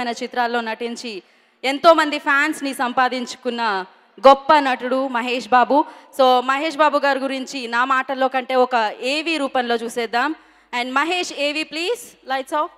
అద్భుతమైన చిత్రాల్లో నటించి ఎంతోమంది ఫ్యాన్స్ని సంపాదించుకున్న గొప్ప నటుడు మహేష్ బాబు సో మహేష్ బాబు గారి గురించి నా మాటల్లో కంటే ఒక ఏవి రూపంలో చూసేద్దాం అండ్ మహేష్ ఏవి ప్లీజ్ లైట్స్ ఆఫ్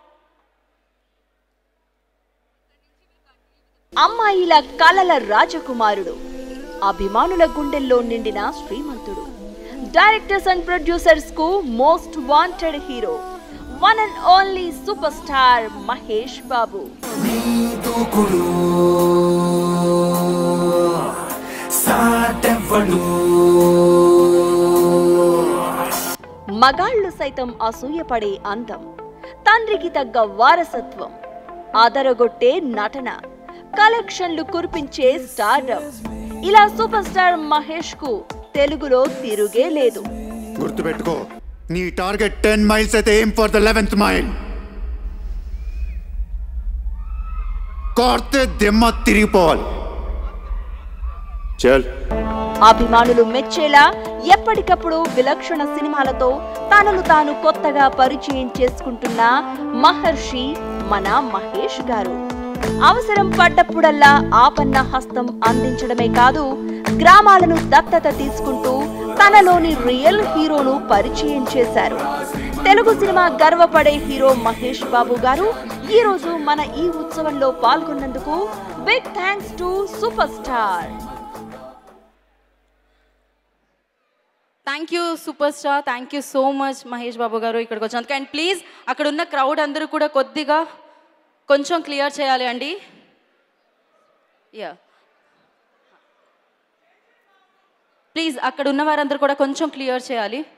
అమ్మాయిల కలల రాజకుమారుడు అభిమానుల గుండెల్లో నిండిన శ్రీమంతుడు డైరెక్టర్స్ అండ్ ప్రొడ్యూసర్స్ కు most wanted hero one and only super star Mahesh Babu Dookudu సాటెవ్వడు మగాళ్ళు సైతం అసూయపడే అందం తండ్రికి తగ్గ వారసత్వం ఆదరగొట్టే నటన కలెక్షన్లు కురిపించే స్టార్డమ్ ఇలా సూపర్ స్టార్ మహేష్ కు తెలుగులో తిరుగే లేదు గుర్తుపెట్టుకో నీ టార్గెట్ టెన్ మైల్స్ అయితే ఏం ఫర్ ద లెవెన్త్ మైల్ కార్తే దిమ్మ తిరిగిపోవాలి చల్ అభిమానులు మెచ్చేలా ఎప్పటికప్పుడు విలక్షణ సినిమాలతో తనను తాను కొత్తగా పరిచయం చేసుకుంటున్న మహర్షి మన మహేష్ గారు అవసరం పడ్డప్పుడల్లా ఆపన్న హస్తం అందించడమే కాదు గ్రామాలను దత్తత తీసుకుంటూ తనలోని రియల్ హీరోను పరిచయం చేశారు తెలుగు సినిమా గర్వపడే హీరో మహేష్ బాబు గారు ఈ రోజు మన ఈ ఉత్సవంలో పాల్గొన్నందుకు big thanks to super star thank you super star thank you so much Mahesh Babu garu ఇక్కడికి వచ్చినందుకు అండ్ ప్లీజ్ అక్కడ ఉన్న క్రౌడ్ అందరూ కూడా కొద్దిగా కొంచెం క్లియర్ చేయాలి అండి యా ప్లీజ్ అక్కడ ఉన్న వారందరూ కూడా కొంచెం క్లియర్ చేయాలి